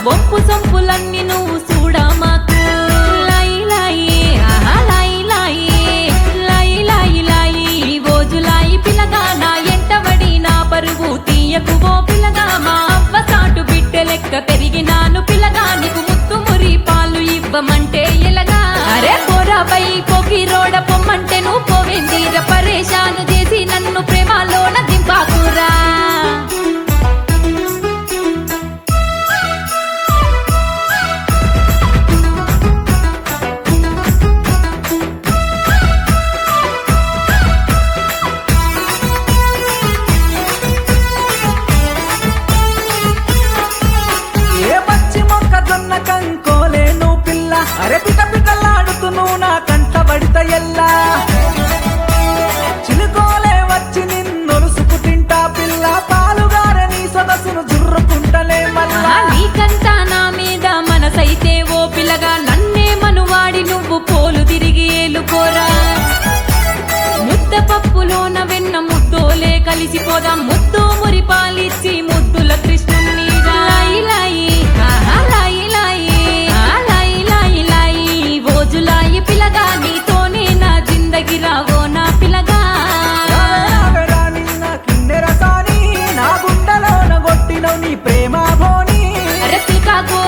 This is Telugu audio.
వంపు సొంపులన్నీ నువ్వు చూడా మాకు లాయి లాయి ఆహా లాయి లాయి లాయి లాయి లాయి ఓజులాయి పిల్లగా నా ఎంటబడి నా పరుగు తీయకు ఓ పిల్లగా మా అవ్వ సాటు బిడ్డ లెక్క పెరిగినాను పిల్లగా నీకు ముత్తు మురి పాలు ఇవ్వమంటే ఎలగా అరే పోరాపై పోకి రోడ పొమ్మంటే నువ్వు పోవేందిర పరేషాను చేసి నన్ను ప్రేమలోన దింపాకురా ఏ పచ్చి మొక్కజొన్న కంకోలేను పిల్ల అరే పిట పిటలాడుతూ నువ్వు నా కంట పడిత ఎల్లా చిలుకోలే వచ్చి నిన్నొలుసుకు తింటా పిల్ల పాలుగారని సొగసును జుర్రుకుంటలే మళ్ళా ఆహా, నీకంతా నా మీద మనసైతే ఓ పిల్లగా నన్నే మనువాడి నువ్వు పోలు తిరిగి ఏలుకోరా ముద్ద పప్పులోన వెన్న ముద్దోలే కలిసిపోదాం ముద్దు మురి పాలిచ్చి ముద్దుల కృష్ణుని లాయి లాయి ఆహా, లాయి లాయి ఆ, లాయి లాయి లాయి ఓజులాయి పిల్లగా నీతోనే నా జిందగి రావో నా పిల్లగా రావేరా నిన్న కిన్నెర సాని నా గుండెలోన కొట్టినవు నీ ప్రేమ భోని అరే పిల్కా గో